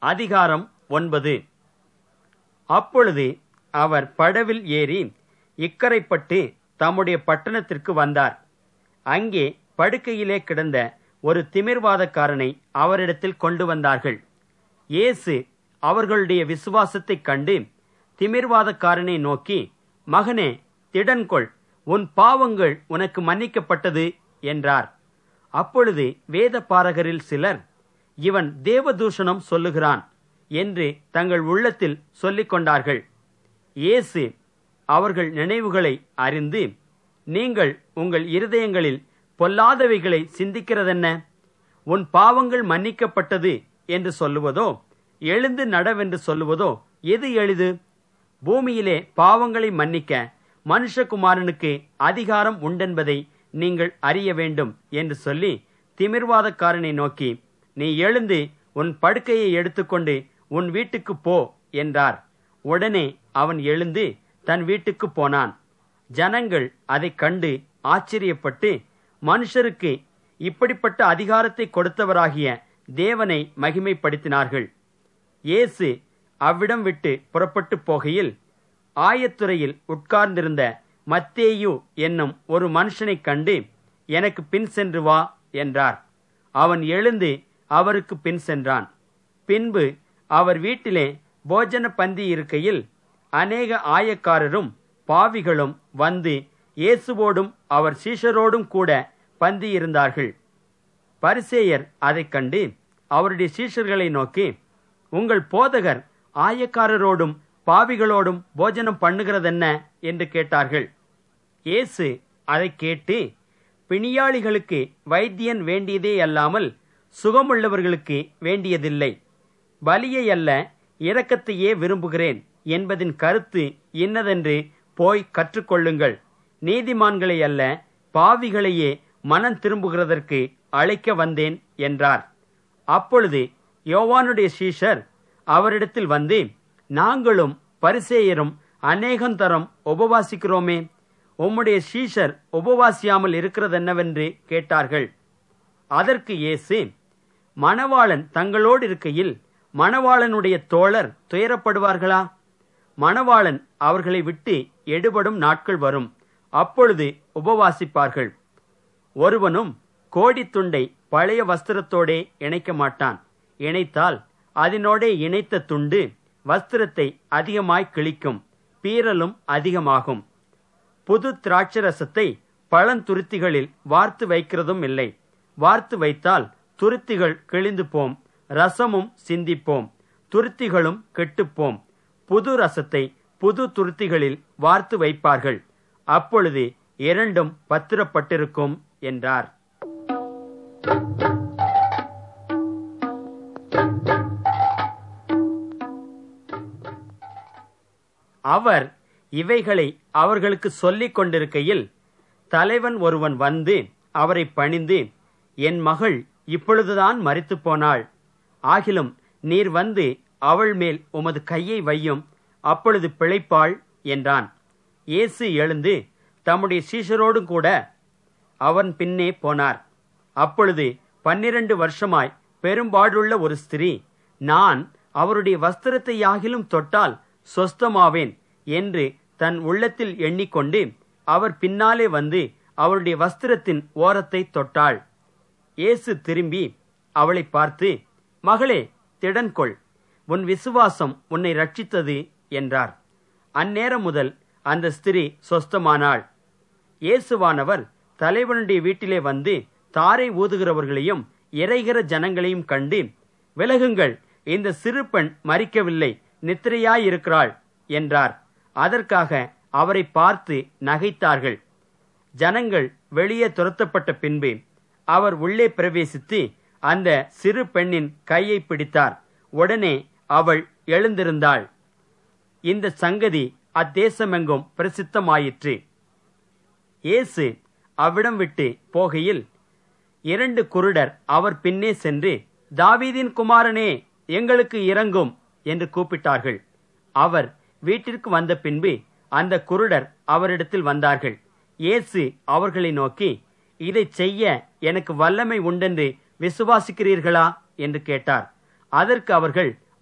அதிகாரம் ஒன்பது அப்பொழுது அவர் படவில் ஏறி இக்கரைப்பட்டு தம்முடைய பட்டணத்திற்கு வந்தார் அங்கே படுக்கையிலே கிடந்த ஒரு திமிர்வாதக்காரனை அவரிடத்தில் கொண்டு வந்தார்கள் இயேசு அவர்களுடைய விசுவாசத்தைக் கண்டு திமிர்வாதக்காரனை நோக்கி மகனே திடன்கொள் உன் பாவங்கள் உனக்கு மன்னிக்கப்பட்டது என்றார் அப்பொழுது வேத பாரகரில் சிலர் இவன் தேவதூஷணம் சொல்லுகிறான் என்று தங்கள் உள்ளத்தில் சொல்லிக் கொண்டார்கள் இயேசு அவர்கள் நினைவுகளை அறிந்து நீங்கள் உங்கள் இருதயங்களில் பொல்லாதவைகளை சிந்திக்கிறதென்ன உன் பாவங்கள் மன்னிக்கப்பட்டது என்று சொல்லுவதோ எழுந்து நடவென்று சொல்லுவதோ எது எளிது பூமியிலே பாவங்களை மன்னிக்க மனுஷகுமாரனுக்கு அதிகாரம் உண்டென்பதை நீங்கள் அறிய வேண்டும் என்று சொல்லி திமிர்வாதக்காரனை நோக்கி நீ எழுந்து உன் படுக்கையை எடுத்துக்கொண்டு உன் வீட்டுக்கு போ என்றார் உடனே அவன் எழுந்து தன் வீட்டுக்கு போனான் ஜனங்கள் அதைக் கண்டு ஆச்சரியப்பட்டு மனுஷருக்கு இப்படிப்பட்ட அதிகாரத்தை கொடுத்தவராகிய தேவனை மகிமைப்படுத்தினார்கள் இயேசு அவ்விடம் விட்டு புறப்பட்டு போகையில் ஆயத்துறையில் உட்கார்ந்திருந்த மத்தேயு என்னும் ஒரு மனுஷனைக் கண்டு எனக்கு பின் சென்று வா என்றார் அவன் எழுந்து அவருக்கு பின் சென்றான் பின்பு அவர் வீட்டிலே போஜன பந்தி இருக்கையில் அநேக ஆயக்காரரும் பாவிகளும் வந்து இயேசுவோடும் அவர் சீஷரோடும் கூட பந்தி இருந்தார்கள் பரிசேயர் அதைக் கண்டு அவருடைய சீஷர்களை நோக்கி உங்கள் போதகர் ஆயக்காரரோடும் பாவிகளோடும் போஜனம் பண்ணுகிறதென்ன என்று கேட்டார்கள் இயேசு அதைக் கேட்டு பிணியாளிகளுக்கு வைத்தியன் வேண்டியதே அல்லாமல் சுகமுள்ளவர்களுக்கு வேண்டியதில்லை பலியை அல்ல இரக்கத்தையே விரும்புகிறேன் என்பதின் கருத்து இன்னதென்று போய் கற்றுக்கொள்ளுங்கள் நீதிமான்களை அல்ல பாவிகளையே மனம் திரும்புகிறதற்கு அழைக்க வந்தேன் என்றார் அப்பொழுது யோவானுடைய சீஷர் அவரிடத்தில் வந்து நாங்களும் பரிசேயரும் அநேகந்தரம் உபவாசிக்கிறோமே உம்முடைய சீஷர் உபவாசியாமல் இருக்கிறதென்னவென்று கேட்டார்கள் அதற்கு இயேசு மணவாளன் தங்களோடு இருக்கையில் மணவாளனுடைய தோழர் துயரப்படுவார்களா மணவாளன் அவர்களை விட்டு எடுபடும் நாட்கள் வரும் அப்பொழுது உபவாசிப்பார்கள் ஒருவனும் கோடித்துண்டை பழைய வஸ்திரத்தோடே இணைக்க மாட்டான் இணைத்தால் அதனோடே இணைத்த துண்டு வஸ்திரத்தை அதிகமாய் கிழிக்கும் பீரலும் அதிகமாகும் புது திராட்சரசத்தை பழந்துருத்திகளில் வார்த்து வைக்கிறதும் இல்லை வார்த்து வைத்தால் துருத்திகள் கிழிந்து போம் ரசமும் சிந்திப்போம் துருத்திகளும் கெட்டுப்போம் புது ரசத்தை புது துருத்திகளில் வார்த்து வைப்பார்கள் அப்பொழுது இரண்டும் பத்திரப்பட்டிருக்கும் என்றார் அவர் இவைகளை அவர்களுக்கு சொல்லிக் கொண்டிருக்கையில் தலைவன் ஒருவன் வந்து அவரை பணிந்து என் மகள் இப்பொழுதுதான் மரித்து போனாள் ஆகிலும் நீர் வந்து அவள் மேல் உமது கையை வையும் அப்பொழுது பிழைப்பாள் என்றான் இயேசு எழுந்து தம்முடைய சீஷரோடும் கூட அவன் பின்னே போனார் அப்பொழுது பன்னிரண்டு வருஷமாய் பெரும்பாடுள்ள ஒரு ஸ்திரீ நான் அவருடைய வஸ்திரத்தை யாகிலும் தொட்டால் சொஸ்தமாவேன் என்று தன் உள்ளத்தில் எண்ணிக்கொண்டு அவர் பின்னாலே வந்து அவருடைய வஸ்திரத்தின் ஓரத்தை தொட்டாள் இயேசு திரும்பி அவளை பார்த்து மகளே திடன்கொள் உன் விசுவாசம் உன்னை ரட்சித்தது என்றார் அந்நேரம் முதல் அந்த ஸ்திரீ சொஸ்தமானாள் இயேசுவானவர் தலைவனுடைய வீட்டிலே வந்து தாரை ஊதுகிறவர்களையும் இறைகிற ஜனங்களையும் கண்டு விலகுங்கள் இந்த சிறு பெண் மறிக்கவில்லை நித்திரையாயிருக்கிறாள் என்றார் அதற்காக அவரை பார்த்து நகைத்தார்கள் ஜனங்கள் வெளியே துரத்தப்பட்ட பின்பு அவர் உள்ளே பிரவேசித்து அந்த சிறு பெண்ணின் கையை பிடித்தார் உடனே அவள் எழுந்திருந்தாள் இந்த சங்கதி அத்தேசமெங்கும் பிரசித்தமாயிற்று இயேசு அவ்விடம் விட்டு போகையில் இரண்டு குருடர் அவர் பின்னே சென்று தாவீதின் குமாரனே எங்களுக்கு இறங்கும் என்று கூப்பிட்டார்கள் அவர் வீட்டிற்கு வந்த பின்பு அந்த குருடர் அவரிடத்தில் வந்தார்கள் இயேசு அவர்களை நோக்கி இதை செய்ய எனக்கு வல்லமை உண்டென்று விசுவாசிக்கிறீர்களா என்று கேட்டார் அதற்கு அவர்கள்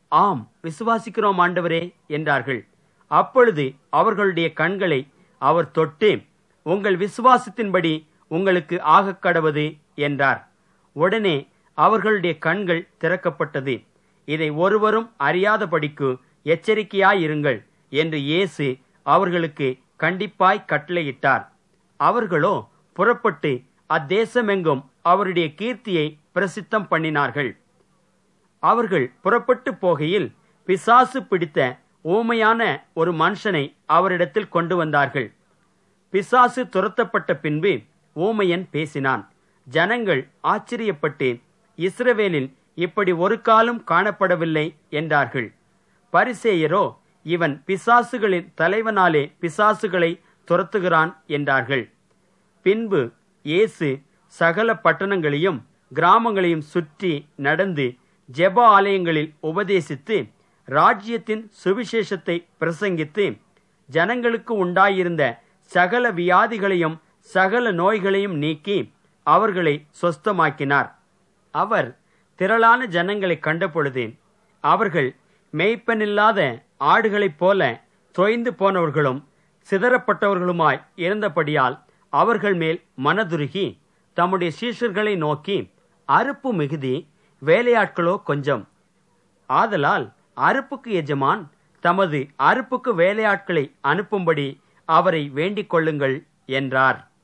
ஆம் விசுவாசிக்கிறோம் ஆண்டவரே என்றார்கள் அப்பொழுது அவர்களுடைய கண்களை அவர் தொட்டு உங்கள் விசுவாசத்தின்படி உங்களுக்கு ஆகக் கடவது என்றார் உடனே அவர்களுடைய கண்கள் திறக்கப்பட்டது இதை ஒருவரும் அறியாதபடிக்கு எச்சரிக்கையாயிருங்கள் என்று இயேசு அவர்களுக்கு கண்டிப்பாய் கட்டளையிட்டார் அவர்களோ புறப்பட்டு அத்தேசமெங்கும் அவருடைய கீர்த்தியை பிரசித்தம் பண்ணினார்கள் அவர்கள் புறப்பட்டு போகையில் பிசாசு பிடித்த ஊமையான ஒரு மனுஷனை அவரிடத்தில் கொண்டு வந்தார்கள் பிசாசு துரத்தப்பட்ட பின்பு ஊமையன் பேசினான் ஜனங்கள் ஆச்சரியப்பட்டு இஸ்ரவேலில் இப்படி ஒரு காலம் காணப்படவில்லை என்றார்கள் பரிசேயரோ இவன் பிசாசுகளின் தலைவனாலே பிசாசுகளை துரத்துகிறான் என்றார்கள் பின்பு இயேசு சகல பட்டணங்களையும் கிராமங்களையும் சுற்றி நடந்து ஜெப ஆலயங்களில் உபதேசித்து ராஜ்யத்தின் சுவிசேஷத்தை பிரசங்கித்து ஜனங்களுக்கு உண்டாயிருந்த சகல வியாதிகளையும் சகல நோய்களையும் நீக்கி அவர்களை சொஸ்தமாக்கினார் அவர் திரளான ஜனங்களை கண்டபொழுது அவர்கள் மேய்ப்பனில்லாத ஆடுகளைப் போல தொய்ந்து போனவர்களும் சிதறப்பட்டவர்களுமாய் இருந்தபடியால் அவர்கள் மேல் மனதுருகி தம்முடைய சீஷர்களை நோக்கி அறுப்பு மிகுதி வேலையாட்களோ கொஞ்சம் ஆதலால் அறுப்புக்கு எஜமான் தமது அறுப்புக்கு வேலையாட்களை அனுப்பும்படி அவரை வேண்டிக் கொள்ளுங்கள் என்றார்